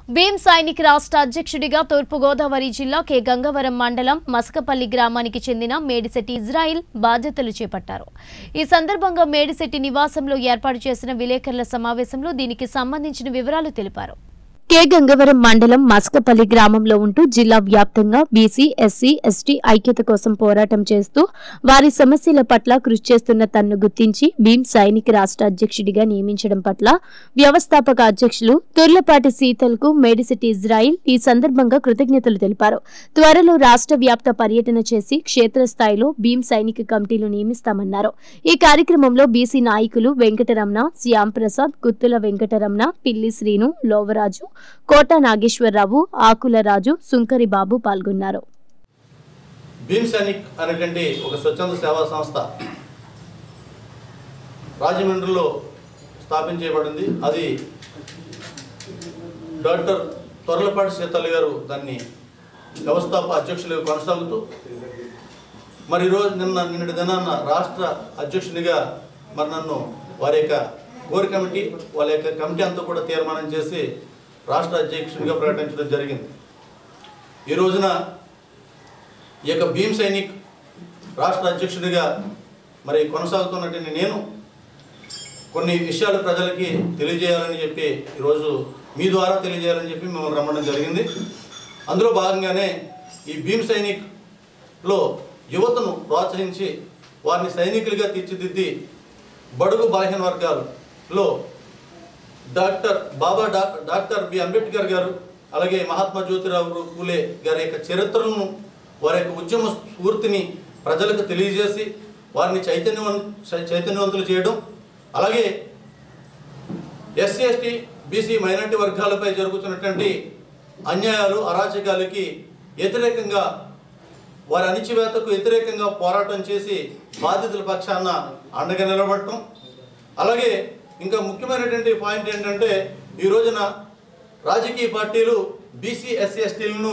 భీమ్ సైనిక్ రాష్ట్ర అధ్యక్షుడిగా తూర్పుగోదావరి జిల్లా కె గంగవరం మండలం మసకపల్లి గ్రామానికి చెందిన మేడిశెట్టి ఇజ్రాయిల్ బాధ్యతలు చేపట్టారు ఈ సందర్భంగా మేడిశెట్టి నివాసంలో ఏర్పాటు చేసిన విలేకరుల సమావేశంలో దీనికి సంబంధించిన వివరాలు తెలిపారు కె గంగవరం మండలం మసకపల్లి గ్రామంలో ఉంటూ జిల్లా వ్యాప్తంగా బీసీ ఎస్సీ ఎస్టీ ఐక్యత కోసం పోరాటం చేస్తూ వారి సమస్యల పట్ల కృషి చేస్తున్న తన్ను గుర్తించి భీమ్ సైనిక్ రాష్ట్ర అధ్యక్షుడిగా నియమించడం పట్ల వ్యవస్థాపక అధ్యక్షులు తుర్లపాటి సీతల్కు మేడిసిటీ ఇజ్రాయిల్ ఈ సందర్భంగా కృతజ్ఞతలు తెలిపారు త్వరలో రాష్ట్ర వ్యాప్త పర్యటన చేసి క్షేత్రస్థాయిలో భీమ్ సైనిక కమిటీలు నియమిస్తామన్నారు ఈ కార్యక్రమంలో బీసీ నాయకులు వెంకటరమణ శ్యామ్ ప్రసాద్ గుత్తుల వెంకటరమణ పిల్లి శ్రీను లోవరాజు కోట నాగేశ్వరరావు ఆకుల రాజు సుంకరి బాబు పాల్గొన్నారు భీమ్ సైనిక్ అనేటువంటి ఒక స్వచ్ఛంద సేవా సంస్థ రాజమండ్రిలో స్థాపించబడింది అది డాక్టర్ తొరలపాటి సీతల్లి గారు దాన్ని వ్యవస్థాపక అధ్యక్షులుగా కొనసాగుతూ మరి ఈరోజు నిన్న నిన్నటి దినాన్న రాష్ట్ర అధ్యక్షునిగా మరి నన్ను వారి యొక్క కోర్ కమిటీ వాళ్ళ యొక్క కమిటీ అంతా కూడా తీర్మానం చేసి రాష్ట్ర అధ్యక్షునిగా ప్రకటించడం జరిగింది ఈ రోజున ఈ యొక్క భీమ్ సైనిక్ రాష్ట్ర అధ్యక్షుడిగా మరి కొనసాగుతున్నటువంటి నేను కొన్ని విషయాలు ప్రజలకి తెలియజేయాలని చెప్పి ఈరోజు మీ ద్వారా తెలియజేయాలని చెప్పి మిమ్మల్ని రమ్మడం జరిగింది అందులో భాగంగానే ఈ భీమ్ సైనిక్లో యువతను ప్రోత్సహించి వారిని సైనికులుగా తీర్చిదిద్ది బడుగు బలహీన వర్గాలలో డాక్టర్ బాబా డా డాక్టర్ బి అంబేద్కర్ గారు అలాగే మహాత్మా జ్యోతిరావు పూలే గారి యొక్క చరిత్రను వారి యొక్క ఉద్యమ స్ఫూర్తిని ప్రజలకు తెలియజేసి వారిని చైతన్యవం చైతన్యవంతులు చేయడం అలాగే ఎస్సీ ఎస్టీ బీసీ మైనార్టీ వర్గాలపై జరుగుతున్నటువంటి అన్యాయాలు అరాచకాలకి వ్యతిరేకంగా వారి అణిచివేతకు వ్యతిరేకంగా పోరాటం చేసి బాధితుల పక్షాన అండగా నిలబడటం అలాగే ఇంకా ముఖ్యమైనటువంటి పాయింట్ ఏంటంటే ఈ రోజున రాజకీయ పార్టీలు బీసీ ఎస్సీ ఎస్టీలను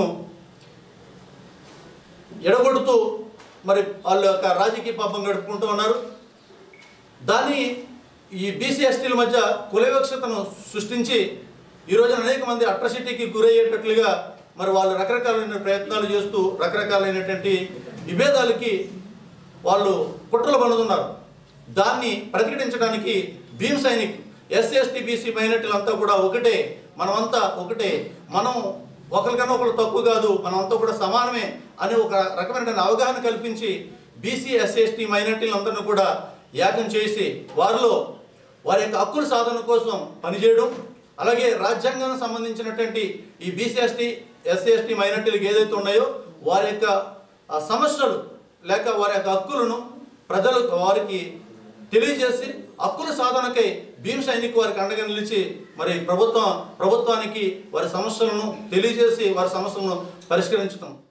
ఎడగొడుతూ మరి వాళ్ళ యొక్క రాజకీయ పాపం గడుపుకుంటూ ఉన్నారు దాన్ని ఈ బీసీ ఎస్టీల మధ్య కుల వివక్షతను సృష్టించి ఈ రోజున అనేక మంది అట్రసిటీకి గురయ్యేటట్లుగా మరి వాళ్ళు రకరకాలైన ప్రయత్నాలు చేస్తూ రకరకాలైనటువంటి విభేదాలకి వాళ్ళు కుట్రలు పడుతున్నారు దాన్ని ప్రతిఘటించడానికి Bhim Sainik SC ST BC మైనార్టీలంతా కూడా ఒకటే మనమంతా ఒకటే మనం ఒకరికన్నా ఒకరు తక్కువ కాదు మనమంతా కూడా సమానమే అనే ఒక రకమైన అవగాహన కల్పించి బీసీ ఎస్సీ ఎస్టీ మైనార్టీలందరినీ కూడా యాగం చేసి వారిలో వారి యొక్క హక్కుల సాధన కోసం పనిచేయడం అలాగే రాజ్యాంగానికి సంబంధించినటువంటి ఈ బీసీ ఎస్టీ ఎస్సీ ఎస్టీ మైనార్టీలకు ఏదైతే ఉన్నాయో వారి యొక్క ఆ సమస్యలు లేక వారి యొక్క హక్కులను ప్రజలకు వారికి తెలియజేసి హక్కుల సాధనకై భీమ్ సైనిక్ వారికి అండగా నిలిచి మరి ప్రభుత్వం ప్రభుత్వానికి వారి సమస్యలను తెలియజేసి వారి సమస్యలను పరిష్కరించడం